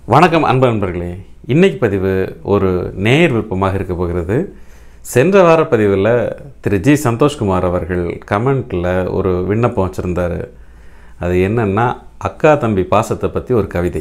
வணக்கம் அன்பு நண்பர்களே இன்னைக்கு பதிவு ஒரு நேர் விருப்பமாக இருக்க போகிறது சென்ற வார பதிவில் திரு ஜி சந்தோஷ்குமார் அவர்கள் கமெண்ட்டில் ஒரு விண்ணப்பம் வச்சுருந்தார் அது என்னன்னா அக்கா தம்பி பாசத்தை பற்றி ஒரு கவிதை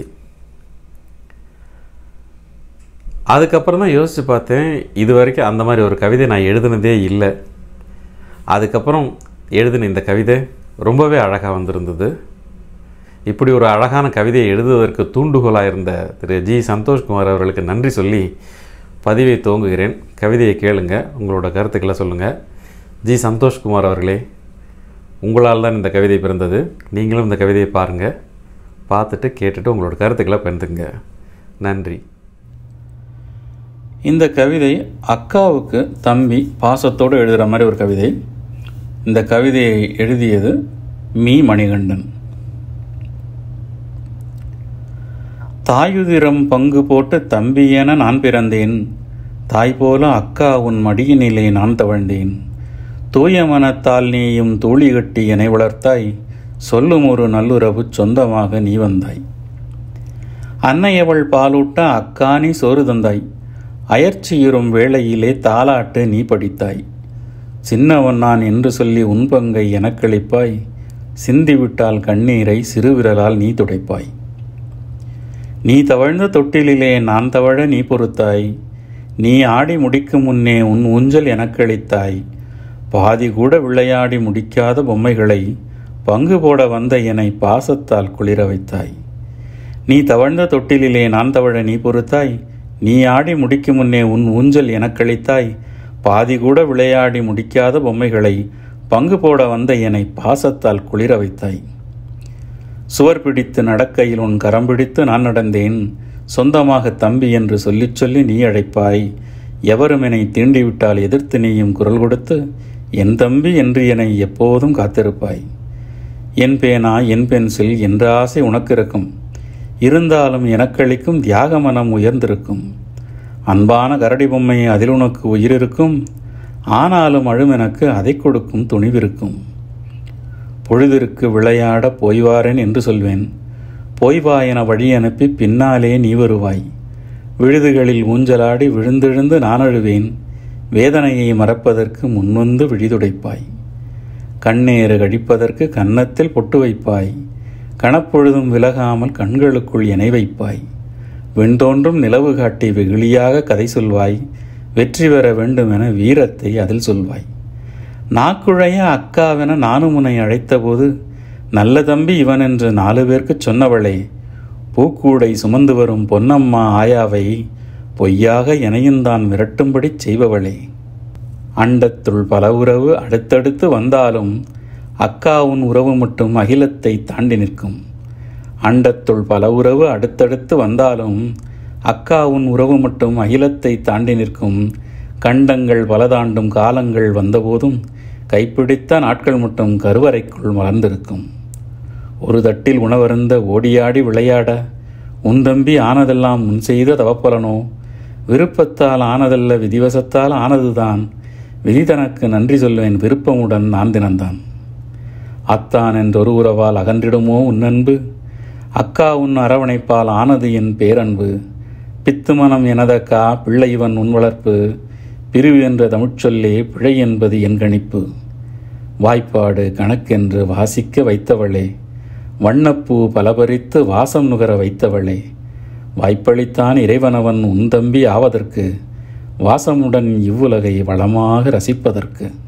அதுக்கப்புறம் தான் யோசித்து பார்த்தேன் இது வரைக்கும் அந்த மாதிரி ஒரு கவிதை நான் எழுதுனதே இல்லை அதுக்கப்புறம் எழுதின இந்த கவிதை ரொம்பவே அழகாக வந்திருந்தது இப்படி ஒரு அழகான கவிதையை எழுதுவதற்கு தூண்டுகோலாக இருந்த திரு ஜி சந்தோஷ்குமார் அவர்களுக்கு நன்றி சொல்லி பதிவை துவங்குகிறேன் கவிதையை கேளுங்க உங்களோட கருத்துக்களை சொல்லுங்கள் ஜி சந்தோஷ்குமார் அவர்களே உங்களால் தான் இந்த கவிதை பிறந்தது நீங்களும் இந்த கவிதையை பாருங்கள் பார்த்துட்டு கேட்டுட்டு உங்களோட கருத்துக்களை பகிர்ந்துங்க நன்றி இந்த கவிதை அக்காவுக்கு தம்பி பாசத்தோடு எழுதுகிற மாதிரி ஒரு கவிதை இந்த கவிதையை எழுதியது மீ மணிகண்டன் தாயுதிரம் பங்கு போட்டு தம்பி என நான் பிறந்தேன் தாய் போல அக்கா உன் மடியினிலே நான் தவழ்ந்தேன் தூய மனத்தால் நீயும் தூளி கட்டி என்னை வளர்த்தாய் சொல்லும் ஒரு நல்லுறவு சொந்தமாக நீ வந்தாய் அன்னையவள் பாலூட்ட அக்கா நீ சோறு தந்தாய் அயர்ச்சியுறும் வேளையிலே தாலாட்டு நீ படித்தாய் சின்னவன் நான் என்று சொல்லி உன் பங்கை எனக்களிப்பாய் சிந்திவிட்டால் கண்ணீரை சிறுவிரலால் நீ துடைப்பாய் நீ தவழ்ந்த தொட்டிலிலே நான் தவழ நீ பொறுத்தாய் நீ ஆடி முடிக்கும் முன்னே உன் ஊஞ்சல் எனக்களித்தாய் பாதி கூட விளையாடி முடிக்காத பொம்மைகளை பங்கு போட வந்த என்னை பாசத்தால் குளிர வைத்தாய் நீ தவழ்ந்த தொட்டிலிலே நான் தவழ நீ பொறுத்தாய் நீ ஆடி முடிக்கும் முன்னே உன் ஊஞ்சல் எனக்களித்தாய் பாதி கூட விளையாடி முடிக்காத பொம்மைகளை பங்கு போட வந்த என்னை பாசத்தால் குளிர வைத்தாய் சுவர் பிடித்து நடக்கையில் உன் கரம் பிடித்து நான் நடந்தேன் சொந்தமாக தம்பி என்று சொல்லிச் சொல்லி நீ அழைப்பாய் எவரும் என்னை தீண்டிவிட்டால் எதிர்த்து நீயும் குரல் கொடுத்து என் தம்பி என்று என்னை எப்போதும் காத்திருப்பாய் என் பேனா என் பென்சில் என்ற ஆசை உனக்கு இருக்கும் இருந்தாலும் எனக்களிக்கும் தியாக மனம் உயர்ந்திருக்கும் அன்பான கரடி பொம்மை அதில் உனக்கு உயிர் இருக்கும் ஆனாலும் அழும் எனக்கு அதை கொடுக்கும் துணிவிருக்கும் பொழுதிற்கு விளையாட போய்வாரேன் என்று சொல்வேன் போய்வா என வழி அனுப்பி பின்னாலே நீ வருவாய் விழுதுகளில் ஊஞ்சலாடி விழுந்தெழுந்து நான் அழுவேன் வேதனையை மறப்பதற்கு முன்வந்து விழிதுடைப்பாய் கண்ணேறு கழிப்பதற்கு கன்னத்தில் பொட்டு வைப்பாய் கணப்பொழுதும் விலகாமல் கண்களுக்குள் இணை வைப்பாய் விண்தோன்றும் நிலவு காட்டி வெகுளியாக கதை சொல்வாய் வெற்றி பெற வேண்டுமென வீரத்தை அதில் சொல்வாய் நாக்குழைய அக்காவென நானும் உன்னை அழைத்தபோது நல்ல தம்பி இவன் என்று நாலு பேர்க்குச் சொன்னவளே பூக்கூடை சுமந்து வரும் பொன்னம்மா ஆயாவை பொய்யாக எனையுந்தான் மிரட்டும்படி செய்பவளே அண்டத்துள் பல உறவு அடுத்தடுத்து வந்தாலும் அக்கா உன் உறவு மட்டும் அகிலத்தை தாண்டி நிற்கும் அண்டத்துள் பல உறவு அடுத்தடுத்து வந்தாலும் அக்கா உன் உறவு மட்டும் அகிலத்தை தாண்டி நிற்கும் கண்டங்கள் பல தாண்டும் காலங்கள் வந்தபோதும் கைப்பிடித்த நாட்கள் மட்டும் கருவறைக்குள் மலர்ந்திருக்கும் ஒரு தட்டில் உணவருந்த ஓடியாடி விளையாட உன் தம்பி ஆனதெல்லாம் முன் செய்த தவப்பலனோ விருப்பத்தால் ஆனதல்ல விதிவசத்தால் ஆனதுதான் விதி தனக்கு நன்றி சொல்வேன் விருப்பமுடன் நான் தினந்தான் அத்தான் என்றொரு உறவால் அகன்றிடுமோ உன் அன்பு அக்கா உன் அரவணைப்பால் ஆனது என் பேரன்பு பித்து மனம் எனதக்கா பிள்ளை இவன் உன் வளர்ப்பு பிரிவு என்ற தமிழ்ச்சொல்லே பிழை என்பது என் கணிப்பு வாய்ப்பாடு கணக்கென்று வாசிக்க வைத்தவளே வண்ணப்பூ பலபரித்து வாசம் நுகர வைத்தவளே வாய்ப்பளித்தான் இறைவனவன் உன் தம்பி ஆவதற்கு வாசமுடன் இவ்வுலகை வளமாக ரசிப்பதற்கு